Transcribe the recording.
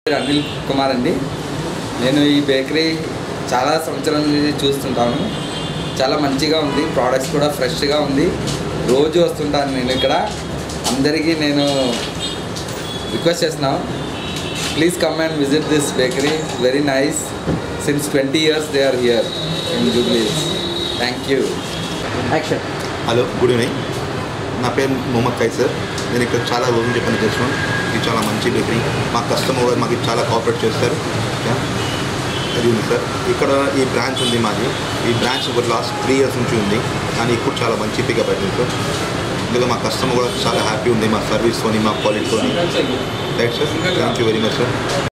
పేరు అనిల్ కుమార్ అండి నేను ఈ బేకరీ చాలా సంవత్సరాల నుంచి చూస్తుంటాను చాలా మంచిగా ఉంది ప్రోడక్ట్స్ కూడా ఫ్రెష్గా ఉంది రోజు వస్తుంటాను నేను ఇక్కడ అందరికీ నేను రిక్వెస్ట్ చేస్తున్నాను please come and visit this bakery very nice since twenty years they are here in jubilees thank you action hello good evening నా పేరు మొహమ్మద్ కైసర్ నేను ఇక్కడ చాలా రోజులు చెప్పని చేస్తున్నాను ఇది చాలా మంచి బేకరీ మా కస్టమర్ కూడా మాకు చాలా కోఆపరేట్ చేస్తారు యా. అది ఉంది సార్ ఇక్కడ ఈ బ్రాంచ్ ఉంది మాది ఈ బ్రాంచ్ ఒక లాస్ట్ త్రీ ఇయర్స్ నుంచి ఉంది కానీ ఇప్పుడు చాలా మంచి పికప్ అవుతుంది సార్ ఇందులో మా కస్టమర్ కూడా చాలా హ్యాపీ ఉంది మా సర్వీస్తోని మా క్వాలిటీతోని right sir thank you very much sir